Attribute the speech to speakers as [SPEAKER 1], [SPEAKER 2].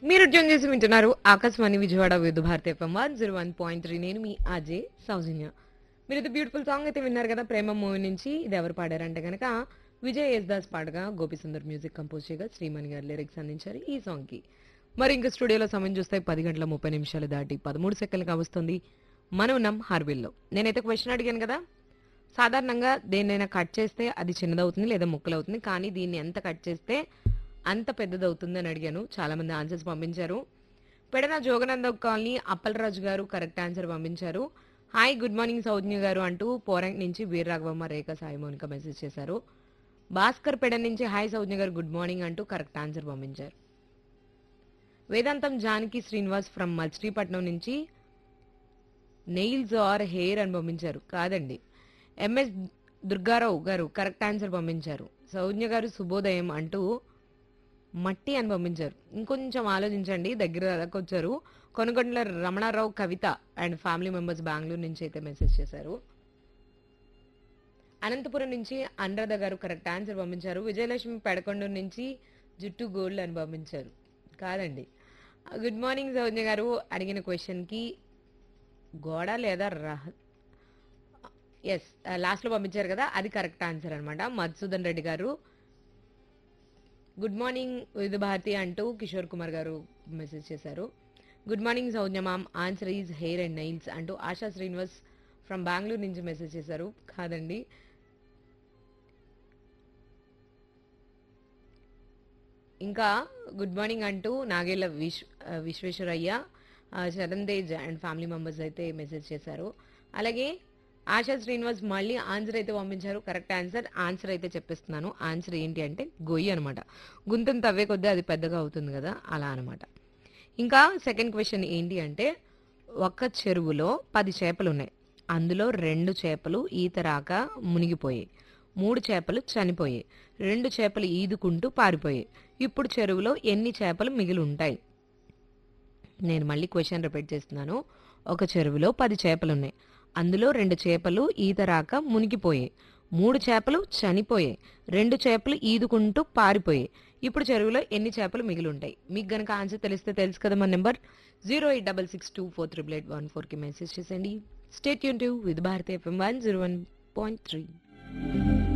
[SPEAKER 1] మీరు ట్యూన్ చేసి వింటున్నారు Akashvani Vijayawada Vividh Bharati FM one zero one point three నేను మీ అజయ్ సౌజన్య మీరు ఇది బ్యూటిఫుల్ సాంగ్ అయితే విన్నారు కదా ప్రేమ మూవీ నుంచి ఇది ఎవరు పాడారంటే కనుక విజయ్ యేసుదాస్ పాడగా గోపిసుందర్ మ్యూజిక్ కంపోజ్ చేయగా శ్రీమణి గారు లిరిక్స్ అందించారు ఈ సాంగ్ కి మరి ఇంకా స్టూడియోలో సమయం చూస్తే పది గంటల ముప్పై నిమిషాలు దాటి పదమూడు సెకండ్లు కావస్తుంది మనం ఉన్నాం హార్బిల్లో నేనైతే క్వశ్చన్ అడిగాను కదా సాధారణంగా దేన్నైనా కట్ చేస్తే అది చిన్నదవుతుంది లేదా ముక్కలవుతుంది కానీ దీన్ని ఎంత కట్ చేస్తే అంత పెద్దదవుతుంది అని అడిగాను చాలా మంది ఆన్సర్స్ పంపించారు Pedana జోగనంద colony Appalaraju garu correct answer పంపించారు hi good morning Saujnya garu అంటూ పోరంక్ నుంచి వీరరాఘవమ్మ రేఖ సాయి మౌనిక మెసేజ్ చేశారు భాస్కర్ పెడ నుంచి hi Saujnya garu good morning అంటూ కరెక్ట్ ఆన్సర్ పంపించారు వేదాంతం జానకి శ్రీనివాస్ ఫ్రమ్ మచిలీపట్నం నుంచి నెయిల్స్ ఆర్ హెయిర్ అని పంపించారు కాదండి ఎంఎస్ దుర్గారావు గారు కరెక్ట్ ఆన్సర్ పంపించారు సౌజ్ఞ గారు శుభోదయం అంటూ మట్టి అని పంపించారు ఇంకొంచెం ఆలోచించండి దగ్గర దాకా వచ్చారు Konagondala Ramanarao Kavitha and family members Bengaluru నుంచి అయితే మెసేజ్ చేశారు అనంతపురం నుంచి అనురాధ గారు కరెక్ట్ ఆన్సర్ పంపించారు విజయలక్ష్మి పెడకొండూరు నుంచి జుట్టు గోల్డ్ అని పంపించారు కాదండి గుడ్ మార్నింగ్ సౌజ్ఞ గారు అడిగిన క్వశ్చన్కి గోడ లేదా రహ ఎస్ లాస్ట్లో పంపించారు కదా అది కరెక్ట్ ఆన్సర్ అనమాట మధుసూదన్ రెడ్డి గారు గుడ్ మార్నింగ్ విధు భారతి అంటూ కిషోర్ కుమార్ గారు మెసేజ్ చేశారు good morning Saujnya ma'am answer is hair and nails అంటూ ఆశా శ్రీనివాస్ ఫ్రమ్ బెంగళూరు నుంచి మెసేజ్ చేశారు కాదండి ఇంకా గుడ్ మార్నింగ్ అంటూ నాగేళ్ల విశ్వ విశ్వేశ్వరయ్య ఆ, Charan Tej and family members అయితే మెసేజ్ చేశారు అలాగే ఆశా శ్రీనివాస్ మళ్ళీ ఆన్సర్ అయితే పంపించారు కరెక్ట్ ఆన్సర్ ఆన్సర్ అయితే చెప్పిస్తున్నాను ఆన్సర్ ఏంటి అంటే గొయ్యి అనమాట గుంతను తవ్వే కొద్దీ అది పెద్దగా అవుతుంది కదా అలా అనమాట ఇంకా సెకండ్ క్వశ్చన్ ఏంటి అంటే ఒక చెరువులో పది చేపలు ఉన్నాయి అందులో రెండు చేపలు ఈత రాక మునిగిపోయాయి మూడు చేపలు చనిపోయాయి రెండు చేపలు ఈదుకుంటూ పారిపోయాయి ఇప్పుడు చెరువులో ఎన్ని చేపలు మిగిలి ఉంటాయి నేను మళ్ళీ క్వశ్చన్ రిపీట్ చేస్తున్నాను ఒక చెరువులో పది చేపలు ఉన్నాయి అందులో రెండు చేపలు ఈత రాక మునిగిపోయాయి మూడు చేపలు చనిపోయాయి రెండు చేపలు ఈదుకుంటూ పారిపోయాయి ఇప్పుడు చెరువులో ఎన్ని చేపలు మిగిలి ఉంటాయి మీకు గనక ఆన్సర్ తెలిస్తే తెలుసు కదా మన number zero eight double six two four triple eight one ఫోర్కి మెసేజ్ చేసేయండి స్టేట్ యూన్ to with Bharati FM one zero one point three